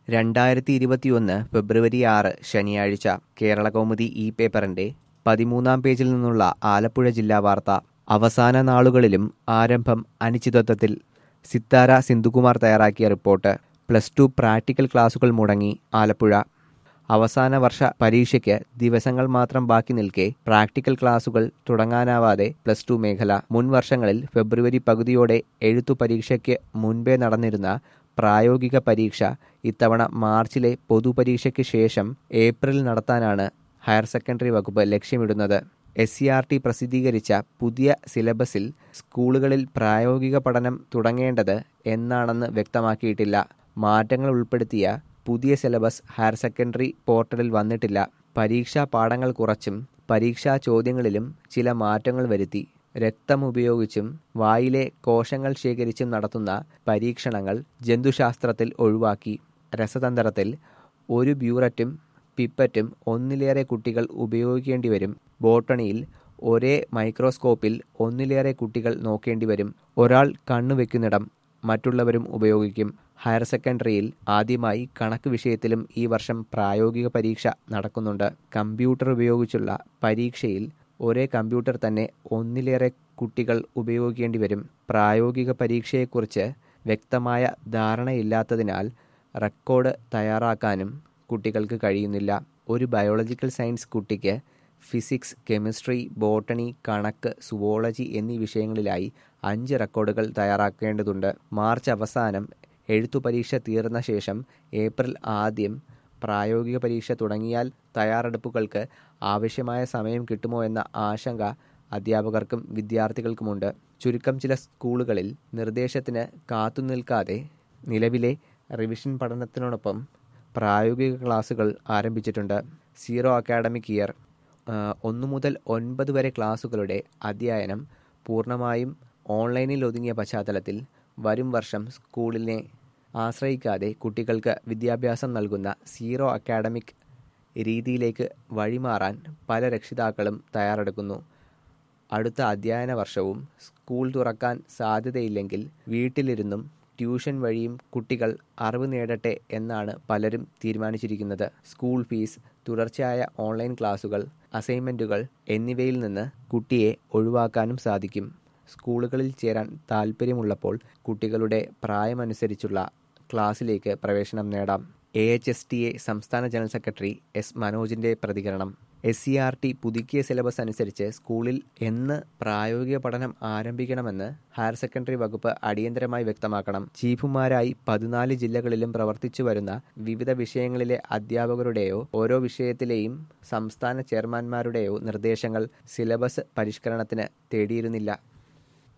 രണ്ടായിരത്തി ഇരുപത്തിയൊന്ന് ഫെബ്രുവരി ആറ് ശനിയാഴ്ച കേരളകൗമുദി ഇ പേപ്പറിന്റെ പതിമൂന്നാം പേജിൽ നിന്നുള്ള ആലപ്പുഴ ജില്ലാ വാർത്ത അവസാന നാളുകളിലും ആരംഭം അനിശ്ചിതത്വത്തിൽ സിത്താര സിന്ധുകുമാർ തയ്യാറാക്കിയ റിപ്പോർട്ട് പ്ലസ് ടു പ്രാക്ടിക്കൽ ക്ലാസുകൾ മുടങ്ങി ആലപ്പുഴ അവസാന വർഷ പരീക്ഷയ്ക്ക് ദിവസങ്ങൾ മാത്രം ബാക്കി നിൽക്കെ പ്രാക്ടിക്കൽ ക്ലാസുകൾ തുടങ്ങാനാവാതെ പ്ലസ് ടു മേഖല മുൻ വർഷങ്ങളിൽ ഫെബ്രുവരി പകുതിയോടെ എഴുത്തു പരീക്ഷയ്ക്ക് മുൻപേ നടന്നിരുന്ന പ്രായോഗിക പരീക്ഷ ഇത്തവണ മാർച്ചിലെ പൊതുപരീക്ഷയ്ക്ക് ശേഷം ഏപ്രിൽ നടത്താനാണ് ഹയർ സെക്കൻഡറി വകുപ്പ് ലക്ഷ്യമിടുന്നത് എസ് സി ആർ ടി പ്രസിദ്ധീകരിച്ച പുതിയ സിലബസിൽ സ്കൂളുകളിൽ പ്രായോഗിക പഠനം തുടങ്ങേണ്ടത് എന്നാണെന്ന് വ്യക്തമാക്കിയിട്ടില്ല മാറ്റങ്ങൾ ഉൾപ്പെടുത്തിയ പുതിയ സിലബസ് ഹയർ സെക്കൻഡറി പോർട്ടലിൽ വന്നിട്ടില്ല പരീക്ഷാ പാഠങ്ങൾ കുറച്ചും പരീക്ഷാ ചോദ്യങ്ങളിലും ചില മാറ്റങ്ങൾ വരുത്തി രക്തം ഉപയോഗിച്ചും വായിലെ കോശങ്ങൾ ശേഖരിച്ചും നടത്തുന്ന പരീക്ഷണങ്ങൾ ജന്തുശാസ്ത്രത്തിൽ ഒഴിവാക്കി രസതന്ത്രത്തിൽ ഒരു ബ്യൂററ്റും പിപ്പറ്റും ഒന്നിലേറെ കുട്ടികൾ ഉപയോഗിക്കേണ്ടി വരും ബോട്ടണിയിൽ ഒരേ മൈക്രോസ്കോപ്പിൽ ഒന്നിലേറെ കുട്ടികൾ നോക്കേണ്ടി വരും ഒരാൾ കണ്ണു വെക്കുന്നിടം മറ്റുള്ളവരും ഉപയോഗിക്കും ഹയർ സെക്കൻഡറിയിൽ ആദ്യമായി കണക്ക് വിഷയത്തിലും ഈ വർഷം പ്രായോഗിക പരീക്ഷ നടക്കുന്നുണ്ട് കമ്പ്യൂട്ടർ ഉപയോഗിച്ചുള്ള പരീക്ഷയിൽ ഒരേ കമ്പ്യൂട്ടർ തന്നെ ഒന്നിലേറെ കുട്ടികൾ ഉപയോഗിക്കേണ്ടി വരും പ്രായോഗിക പരീക്ഷയെക്കുറിച്ച് വ്യക്തമായ ധാരണയില്ലാത്തതിനാൽ റെക്കോർഡ് തയ്യാറാക്കാനും കുട്ടികൾക്ക് കഴിയുന്നില്ല ഒരു ബയോളജിക്കൽ സയൻസ് കുട്ടിക്ക് ഫിസിക്സ് കെമിസ്ട്രി ബോട്ടണി കണക്ക് സുവോളജി എന്നീ വിഷയങ്ങളിലായി അഞ്ച് റെക്കോർഡുകൾ തയ്യാറാക്കേണ്ടതുണ്ട് മാർച്ച് അവസാനം എഴുത്തു പരീക്ഷ തീർന്ന ശേഷം ഏപ്രിൽ ആദ്യം പ്രായോഗിക പരീക്ഷ തുടങ്ങിയാൽ തയ്യാറെടുപ്പുകൾക്ക് ആവശ്യമായ സമയം കിട്ടുമോ എന്ന ആശങ്ക അധ്യാപകർക്കും വിദ്യാർത്ഥികൾക്കുമുണ്ട് ചുരുക്കം ചില സ്കൂളുകളിൽ നിർദ്ദേശത്തിന് കാത്തുനിൽക്കാതെ നിലവിലെ റിവിഷൻ പഠനത്തിനോടൊപ്പം പ്രായോഗിക ക്ലാസുകൾ ആരംഭിച്ചിട്ടുണ്ട് സീറോ അക്കാഡമിക് ഇയർ ഒന്നു മുതൽ ഒൻപത് വരെ ക്ലാസുകളുടെ അധ്യയനം പൂർണ്ണമായും ഓൺലൈനിൽ ഒതുങ്ങിയ പശ്ചാത്തലത്തിൽ വരും വർഷം സ്കൂളിനെ ആശ്രയിക്കാതെ കുട്ടികൾക്ക് വിദ്യാഭ്യാസം നൽകുന്ന സീറോ അക്കാഡമിക് രീതിയിലേക്ക് വഴിമാറാൻ പല രക്ഷിതാക്കളും തയ്യാറെടുക്കുന്നു അടുത്ത അധ്യയന വർഷവും സ്കൂൾ തുറക്കാൻ സാധ്യതയില്ലെങ്കിൽ വീട്ടിലിരുന്നും ട്യൂഷൻ വഴിയും കുട്ടികൾ അറിവ് നേടട്ടെ എന്നാണ് പലരും തീരുമാനിച്ചിരിക്കുന്നത് സ്കൂൾ ഫീസ് തുടർച്ചയായ ഓൺലൈൻ ക്ലാസുകൾ അസൈൻമെൻറ്റുകൾ എന്നിവയിൽ നിന്ന് കുട്ടിയെ ഒഴിവാക്കാനും സാധിക്കും സ്കൂളുകളിൽ ചേരാൻ താൽപ്പര്യമുള്ളപ്പോൾ കുട്ടികളുടെ പ്രായമനുസരിച്ചുള്ള ക്ലാസ്സിലേക്ക് പ്രവേശനം നേടാം A H S T A സംസ്ഥാന ജനറൽ സെക്രട്ടറി എസ് മനോജിന്റെ പ്രതികരണം എസ് സി ആർ ടി പുതുക്കിയ സിലബസ് അനുസരിച്ച് സ്കൂളിൽ എന്ന് പ്രായോഗിക പഠനം ആരംഭിക്കണമെന്ന് ഹയർ സെക്കൻഡറി വകുപ്പ് അടിയന്തരമായി വ്യക്തമാക്കണം ചീഫുമാരായി പതിനാല് ജില്ലകളിലും പ്രവർത്തിച്ചു വരുന്ന വിവിധ വിഷയങ്ങളിലെ അധ്യാപകരുടെയോ ഓരോ വിഷയത്തിലെയും സംസ്ഥാന ചെയർമാൻമാരുടെയോ നിർദ്ദേശങ്ങൾ സിലബസ് പരിഷ്കരണത്തിന് തേടിയിരുന്നില്ല